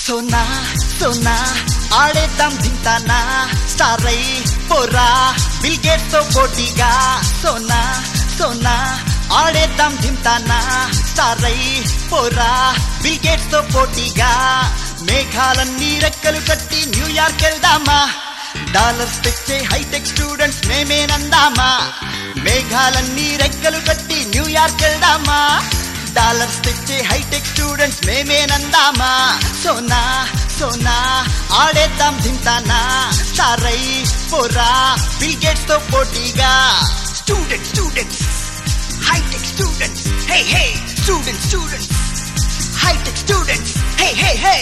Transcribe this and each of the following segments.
సోనా సోనా ఆడేద్దాం దింతానా స్టార్ అయి పోరా బిల్ గేట్స్ తో పోటీగా సోనా సోనా ఆడేద్దాం దింతానా స్టార్ అయి పోరా బిల్ గేట్స్ తో పోటీగా మేఘాలన్నీ రెక్కలు కట్టి న్యూయార్క్ వెళ్దామా డాలర్స్ తెచ్చే హైటెక్ స్టూడెంట్స్ మేమేనందామా మేఘాలన్నీ రెక్కలు కట్టి న్యూయార్క్ వెళ్దామా డాలర్స్ తెచ్చే హైటెక్ స్టూడెంట్స్ మేమేనందామా సోనా సోనా ఆడేద్దాం దింతానా సారై పోరా బిల్ గేట్స్ తో పోటీగా student students high tech students hey hey student students high tech students hey hey hey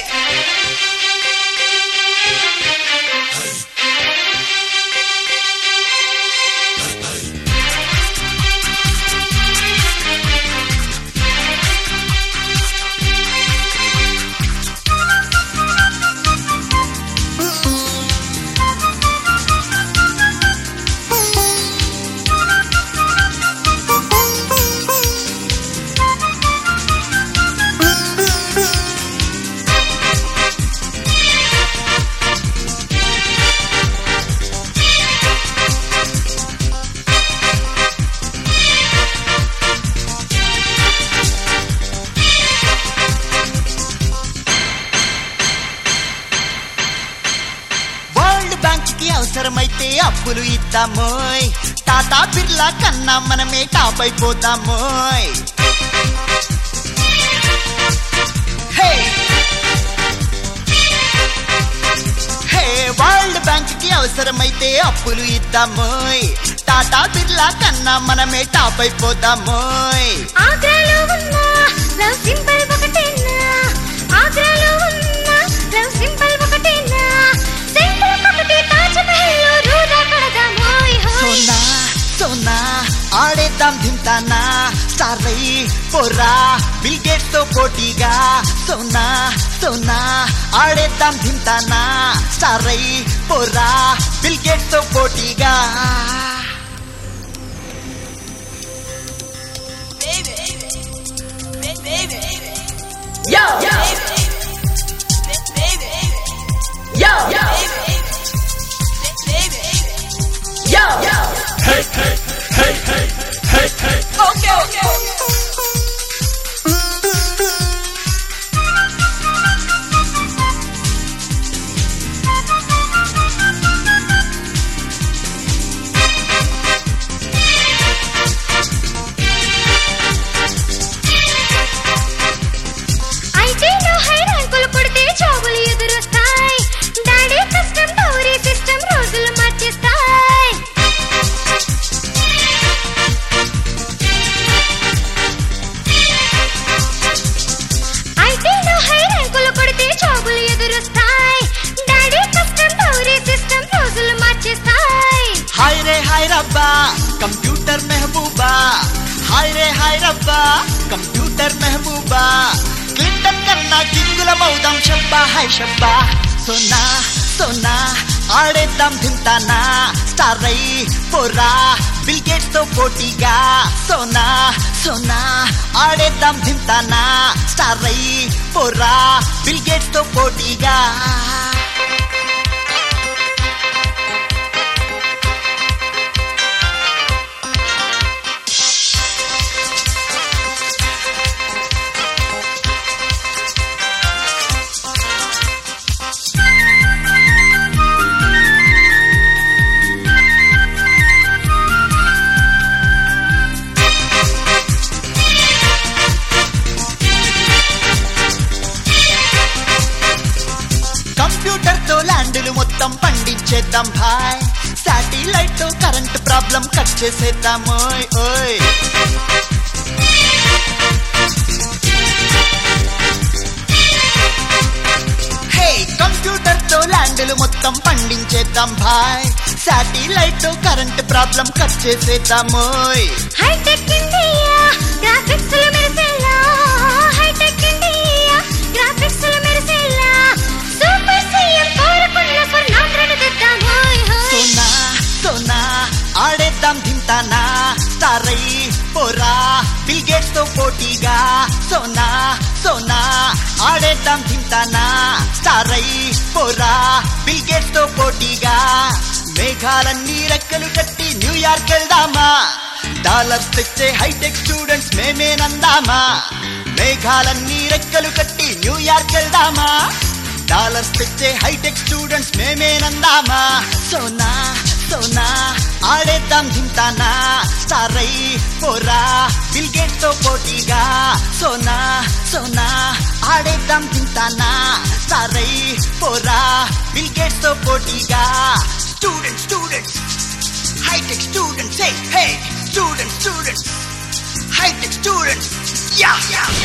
world bank కి అవసరమైతే అప్పులు ఇద్దామోయ్ టాటా బిర్లా కన్నా మనమే టాప్ అయిపోతామోయ్ హే హే వరల్డ్ బ్యాంక్ కి అవసరమైతే అప్పులు ఇద్దామోయ్ టాటా బిర్లా కన్నా మనమే టాప్ అయిపోతామోయ్ ఆగ్రాలో ఉన్న లవ్ సింబల్ ఒకటేనా ఆగ్రాలో ఉన్న లవ్ సింబల్ ఒకటేనా సెంటర్ ఒకటి తాజ్ మహల్ రూరా కడదామోయ్ హోయ్ సోనా సోనా ఆడేద్దాం దింతానా స్టార్ అయి పోరా బిల్ గేట్స్ తో పోటీగా సోనా సోనా ఆడేద్దాం దింతానా స్టార్ అయి పోరా బిల్ గేట్స్ తో పోటీగా Yo, yo, yo, yo, yo, yo. Hey, hey, hey, hey, hey, hey. Okay, okay. ఐటీలో హై ర్యాంకులు కొడితే జాబులు ఎదురొస్తాయి డాడీ కష్టం డౌరీ సిస్టమ్ రోజులు మార్చేస్తాయి ఐటీలో హై ర్యాంకులు కొడితే జాబులు ఎదురొస్తాయి డాడీ కష్టం డౌరీ సిస్టమ్ రోజులు మార్చేస్తాయి హాయ్ రే హాయ్ రబ్బా కంప్యూటర్ మెహబూబా హాయ్ రే హాయ్ రబ్బా కంప్యూటర్ మెహబూబా క్లింటన్ కన్నా కింగుల మౌదాం షబ్బా హాయ్ షబ్బా సోనా సోనా ఆడేద్దాం దింతానా స్టార్ అయి పోరా బిల్ గేట్స్ తో పోటీగా సోనా సోనా ఆడేద్దాం దింతానా స్టార్ అయి పోరా బిల్ గేట్స్ తో పోటీగా కంప్యూటర్ తో ల్యాండులు మొత్తం పండించేద్దాం భాయ్ శాటిలైట్ తో కరెంట్ ప్రాబ్లం కట్ చేసేద్దాం ఓయ్ ఓయ్ హే కంప్యూటర్ తో ల్యాండులు మొత్తం పండించేద్దాం భాయ్ శాటిలైట్ తో కరెంట్ ప్రాబ్లం కట్ చేసేద్దాం ఓయ్ హైటెక్ ఇండియా గ్రాఫిక్స్ మెరిసేలా హైటెక్ ఇండియా గ్రాఫిక్స్ మెరిసేలా సూపర్ సీఎం కోరుకున్న ఫర్నాండ్రను తెద్దాం హోయ్ హోయ్ సోనా సోనా ఆడేద్దాం దింతానా స్టార్ అయి పోరా బిల్ గేట్స్ తో పోటీగా సోనా సోనా ఆడేద్దాం తింటానా సారై పోరా బిల్ గేట్స్ తో పోటీగా మేఘాలన్నీ రెక్కలు కట్టి న్యూయార్క్ వెళ్దామా డాలర్స్ తెచ్చే హైటెక్ స్టూడెంట్స్ మేమేనందామా మేఘాలన్నీ రెక్కలు కట్టి న్యూయార్క్ వెళ్దామా డాలర్స్ తెచ్చే హైటెక్ స్టూడెంట్స్ మేమేనందామా సోనా సోనా ఆడేద్దాం తింటానా సారై పోరా బిల్ గేట్స్ తో పోటీగా సోనా సోనా ఆడేద్దాం తింటానా సారై పోరా బిల్ గేట్స్ తో పోటీగా students students high tech students hey hey students students high tech students యా యా